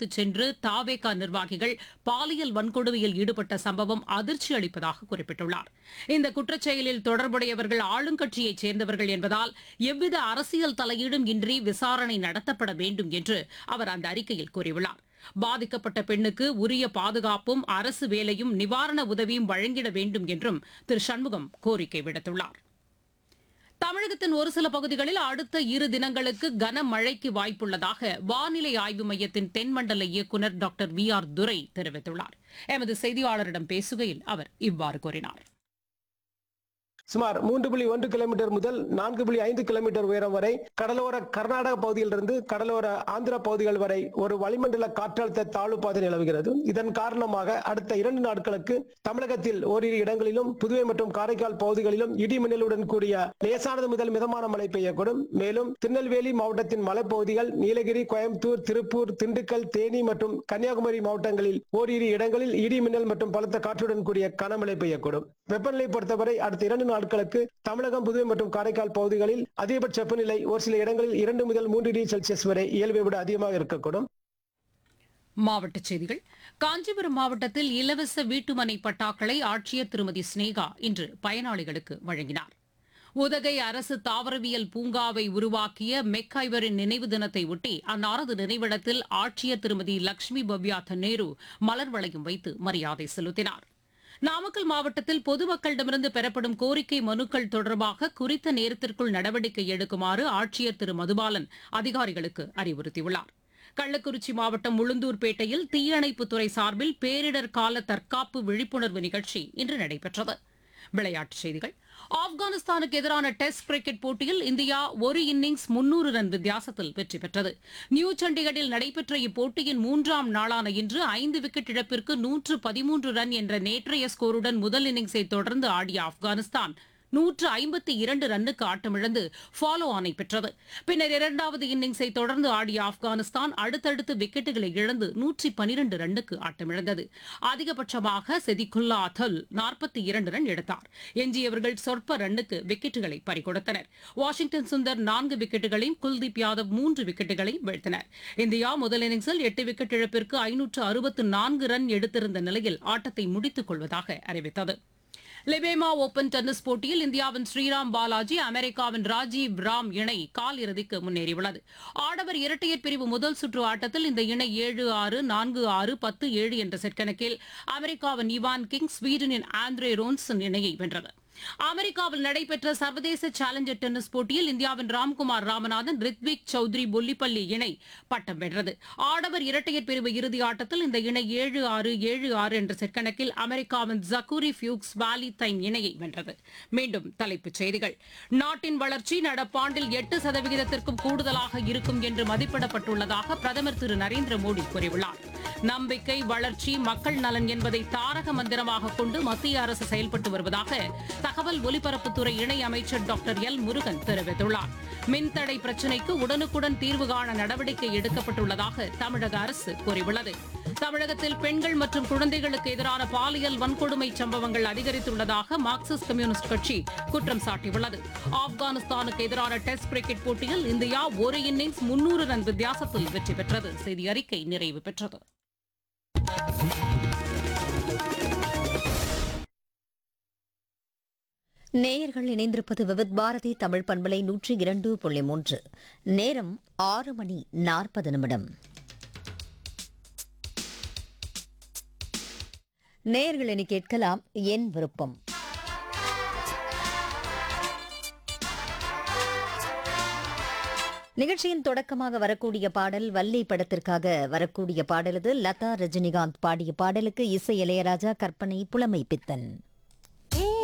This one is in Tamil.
அழைத்துச் சென்று தாவேகா நிர்வாகிகள் பாலியல் வன்கொடுமையில் ஈடுபட்ட சம்பவம் அதிர்ச்சி அளிப்பதாக குறிப்பிட்டுள்ளார் இந்த குற்றச்செயலில் தொடர்புடையவர்கள் ஆளுங்கட்சியைச் சேர்ந்தவர்கள் என்பதால் எவ்வித அரசியல் தலையீடும் இன்றி விசாரணை நடத்தப்பட வேண்டும் என்று அவர் அந்த அறிக்கையில் கூறியுள்ளார் பாதிக்கப்பட்ட பெண்ணுக்கு உரிய பாதுகாப்பும் அரசு வேலையும் நிவாரண உதவியும் வழங்கிட வேண்டும் என்றும் திரு சண்முகம் கோரிக்கை விடுத்துள்ளார் தமிழகத்தின் ஒரு சில பகுதிகளில் அடுத்த இரு தினங்களுக்கு கனமழைக்கு வாய்ப்புள்ளதாக வானிலை ஆய்வு மையத்தின் தென்மண்டல இயக்குநர் டாக்டர் வி ஆர் துரை தெரிவித்துள்ளார் எமது செய்தியாளரிடம் பேசுகையில் அவர் இவ்வாறு கூறினார் சுமார் மூன்று புள்ளி ஒன்று கிலோமீட்டர் முதல் நான்கு புள்ளி ஐந்து கிலோமீட்டர் உயரம் வரை கடலோர கர்நாடக பகுதியிலிருந்து கடலோர ஆந்திர பகுதிகள் வரை ஒரு வளிமண்டல காற்றழுத்த தாழ்வு பாதை நிலவுகிறது இதன் காரணமாக அடுத்த இரண்டு நாட்களுக்கு தமிழகத்தில் ஓரிரு இடங்களிலும் புதுவை மற்றும் காரைக்கால் பகுதிகளிலும் இடி மின்னலுடன் கூடிய லேசானது முதல் மிதமான மழை பெய்யக்கூடும் மேலும் திருநெல்வேலி மாவட்டத்தின் மலைப்பகுதிகள் நீலகிரி கோயம்புத்தூர் திருப்பூர் திண்டுக்கல் தேனி மற்றும் கன்னியாகுமரி மாவட்டங்களில் ஓரிரு இடங்களில் இடி மின்னல் மற்றும் பலத்த காற்றுடன் கூடிய கனமழை பெய்யக்கூடும் வெப்பநிலை பொறுத்தவரை அடுத்த இரண்டு நாட்களுக்கு தமிழகம் புதுவை மற்றும் காரைக்கால் பகுதிகளில் அதிகபட்ச வெப்பநிலை ஒரு சில இடங்களில் இரண்டு முதல் மூன்று டிகிரி செல்சியஸ் வரை இயல்பை விட அதிகமாக இருக்கக்கூடும் மாவட்டச் செய்திகள் காஞ்சிபுரம் மாவட்டத்தில் இலவச வீட்டுமனை பட்டாக்களை ஆட்சியர் திருமதி ஸ்னேகா இன்று பயனாளிகளுக்கு வழங்கினார் உதகை அரசு தாவரவியல் பூங்காவை உருவாக்கிய மெக்காய்வரின் நினைவு தினத்தை ஒட்டி அன்னாரது நினைவிடத்தில் ஆட்சியர் திருமதி லட்சுமி பவ்யா தன்னேரு மலர் வளையம் வைத்து மரியாதை செலுத்தினார் நாமக்கல் மாவட்டத்தில் பொதுமக்களிடமிருந்து பெறப்படும் கோரிக்கை மனுக்கள் தொடர்பாக குறித்த நேரத்திற்குள் நடவடிக்கை எடுக்குமாறு ஆட்சியர் திரு மதுபாலன் அதிகாரிகளுக்கு அறிவுறுத்தியுள்ளார் கள்ளக்குறிச்சி மாவட்டம் உளுந்தூர்பேட்டையில் தீயணைப்புத்துறை சார்பில் பேரிடர் கால தற்காப்பு விழிப்புணர்வு நிகழ்ச்சி இன்று நடைபெற்றது விளையாட்டுச் செய்திகள் ஆப்கானிஸ்தானுக்கு எதிரான டெஸ்ட் கிரிக்கெட் போட்டியில் இந்தியா ஒரு இன்னிங்ஸ் முன்னூறு ரன் வித்தியாசத்தில் வெற்றி பெற்றது நியூ சண்டிகரில் நடைபெற்ற இப்போட்டியின் மூன்றாம் நாளான இன்று ஐந்து விக்கெட் இழப்பிற்கு நூற்று பதிமூன்று ரன் என்ற நேற்றைய ஸ்கோருடன் முதல் இன்னிங்ஸை தொடர்ந்து ஆடிய ஆப்கானிஸ்தான் நூற்று ஐம்பத்தி இரண்டு ரன்னுக்கு ஆட்டமிழந்து ஃபாலோ ஆனை பெற்றது பின்னர் இரண்டாவது இன்னிங்ஸை தொடர்ந்து ஆடிய ஆப்கானிஸ்தான் அடுத்தடுத்து விக்கெட்டுகளை இழந்து நூற்றி பனிரண்டு ரன்னுக்கு ஆட்டமிழந்தது அதிகபட்சமாக செதிகுல்லா அத்தல் நாற்பத்தி இரண்டு ரன் எடுத்தார் எஞ்சியவர்கள் சொற்ப ரன்னுக்கு விக்கெட்டுகளை பறிகொடுத்தனர் வாஷிங்டன் சுந்தர் நான்கு விக்கெட்டுகளையும் குல்தீப் யாதவ் மூன்று விக்கெட்டுகளையும் வீழ்த்தினர் இந்தியா முதல் இன்னிங்ஸில் எட்டு விக்கெட் இழப்பிற்கு ஐநூற்று அறுபத்து நான்கு ரன் எடுத்திருந்த நிலையில் ஆட்டத்தை முடித்துக் கொள்வதாக அறிவித்தது லெபேமா ஓபன் டென்னிஸ் போட்டியில் இந்தியாவின் ஸ்ரீராம் பாலாஜி அமெரிக்காவின் ராஜீவ் ராம் இணை கால் இறுதிக்கு முன்னேறியுள்ளது ஆடவர் இரட்டையர் பிரிவு முதல் சுற்று ஆட்டத்தில் இந்த இணை ஏழு ஆறு நான்கு ஆறு பத்து ஏழு என்ற செட் கணக்கில் அமெரிக்காவின் இவான் கிங் ஸ்வீடனின் ஆண்ட்ரே ரோன்சன் இணையை வென்றது அமெரிக்காவில் நடைபெற்ற சர்வதேச சேலஞ்சர் டென்னிஸ் போட்டியில் இந்தியாவின் ராம்குமார் ராமநாதன் ரித்விக் சௌத்ரி பொல்லிப்பள்ளி இணை பட்டம் வென்றது ஆடவர் இரட்டையர் பிரிவு இறுதி ஆட்டத்தில் இந்த இணை ஏழு ஆறு ஏழு ஆறு என்ற செட் கணக்கில் அமெரிக்காவின் ஜக்கூரி ஃபியூக்ஸ் வாலி தைன் இணையை வென்றது மீண்டும் தலைப்புச் செய்திகள் நாட்டின் வளர்ச்சி நடப்பாண்டில் எட்டு சதவிகிதத்திற்கும் கூடுதலாக இருக்கும் என்று மதிப்பிடப்பட்டுள்ளதாக பிரதமர் திரு நரேந்திர மோடி கூறியுள்ளார் நம்பிக்கை வளர்ச்சி மக்கள் நலன் என்பதை தாரக மந்திரமாக கொண்டு மத்திய அரசு செயல்பட்டு வருவதாக தகவல் ஒலிபரப்புத்துறை இணை அமைச்சர் டாக்டர் எல் முருகன் தெரிவித்துள்ளார் மின்தடை பிரச்சினைக்கு உடனுக்குடன் தீர்வு காண நடவடிக்கை எடுக்கப்பட்டுள்ளதாக தமிழக அரசு கூறியுள்ளது தமிழகத்தில் பெண்கள் மற்றும் குழந்தைகளுக்கு எதிரான பாலியல் வன்கொடுமை சம்பவங்கள் அதிகரித்துள்ளதாக மார்க்சிஸ்ட் கம்யூனிஸ்ட் கட்சி குற்றம் சாட்டியுள்ளது ஆப்கானிஸ்தானுக்கு எதிரான டெஸ்ட் கிரிக்கெட் போட்டியில் இந்தியா ஒரு இன்னிங்ஸ் முன்னூறு ரன் வித்தியாசத்தில் வெற்றி பெற்றது செய்தி அறிக்கை நிறைவு பெற்றது நேயர்கள் இணைந்திருப்பது விவித் பாரதி தமிழ் பண்பலை நூற்றி இரண்டு புள்ளி மூன்று நேரம் ஆறு மணி நாற்பது நிமிடம் நேயர்கள் இனி கேட்கலாம் என் விருப்பம் நிகழ்ச்சியின் தொடக்கமாக வரக்கூடிய பாடல் வள்ளி படத்திற்காக வரக்கூடிய பாடல் இது லதா ரஜினிகாந்த் பாடிய பாடலுக்கு இசை இளையராஜா கற்பனை புலமை பித்தன்